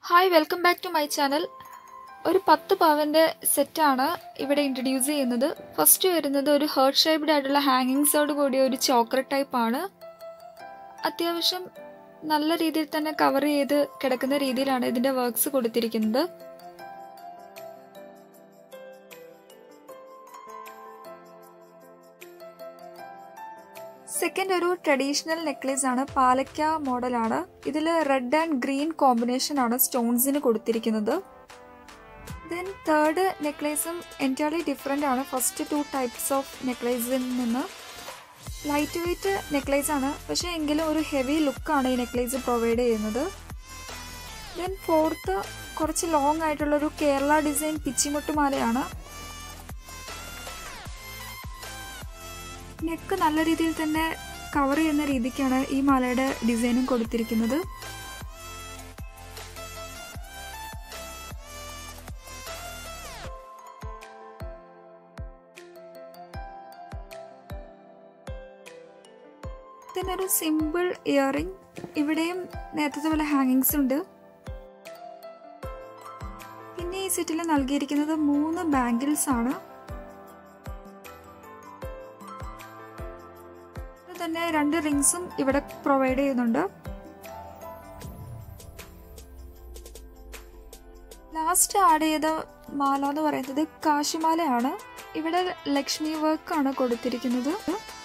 hi welcome back to my channel ഒരു പത്ത് പവൻ്റെ സെറ്റാണ് ഇവിടെ ഇൻട്രൊഡ്യൂസ് ചെയ്യുന്നത് ഫസ്റ്റ് വരുന്നത് ഒരു ഹേർട്ട് ഷേപ്ഡ് ആയിട്ടുള്ള ഹാങ്ങിങ്സോട് കൂടിയ ഒരു ചോക്ലേറ്റ് ടൈപ്പ് ആണ് അത്യാവശ്യം നല്ല രീതിയിൽ തന്നെ കവർ ചെയ്ത് കിടക്കുന്ന രീതിയിലാണ് ഇതിൻ്റെ വർക്ക്സ് കൊടുത്തിരിക്കുന്നത് സെക്കൻഡ് ഒരു ട്രഡീഷണൽ നെക്ലേസ് ആണ് പാലക്ക മോഡലാണ് ഇതിൽ റെഡ് ആൻഡ് ഗ്രീൻ കോമ്പിനേഷൻ ആണ് സ്റ്റോൺസിന് കൊടുത്തിരിക്കുന്നത് ദെൻ തേർഡ് നെക്ലേസും എൻറ്റയർലി ഡിഫറെൻ്റ് ആണ് ഫസ്റ്റ് ടു ടൈപ്സ് ഓഫ് നെക്ലേസിൽ നിന്ന് ലൈറ്റ് വെയ്റ്റ് നെക്ലേസ് ആണ് പക്ഷേ എങ്കിലും ഒരു ഹെവി ലുക്കാണ് ഈ നെക്ലേസ് പ്രൊവൈഡ് ചെയ്യുന്നത് ദെൻ ഫോർത്ത് കുറച്ച് ലോങ് ആയിട്ടുള്ളൊരു കേരള ഡിസൈൻ പിച്ചിമുട്ടുമാലയാണ് നെക്ക് നല്ല രീതിയിൽ തന്നെ കവർ ചെയ്യുന്ന രീതിക്കാണ് ഈ മാലയുടെ ഡിസൈനും കൊടുത്തിരിക്കുന്നത് പിന്നെ ഒരു സിമ്പിൾ ഇയറിംഗ് ഇവിടെയും നേരത്തെ പോലെ ഹാങ്ങിങ്സ് ഉണ്ട് പിന്നെ ഈ സെറ്റിൽ നൽകിയിരിക്കുന്നത് മൂന്ന് ബാംഗിൾസ് ആണ് തന്നെ രണ്ട് റിങ്സും ഇവിടെ പ്രൊവൈഡ് ചെയ്യുന്നുണ്ട് ലാസ്റ്റ് ആഡ് ചെയ്ത മാല എന്ന് പറയുന്നത് കാശിമാലയാണ് ഇവിടെ ലക്ഷ്മി വർക്ക് ആണ് കൊടുത്തിരിക്കുന്നത്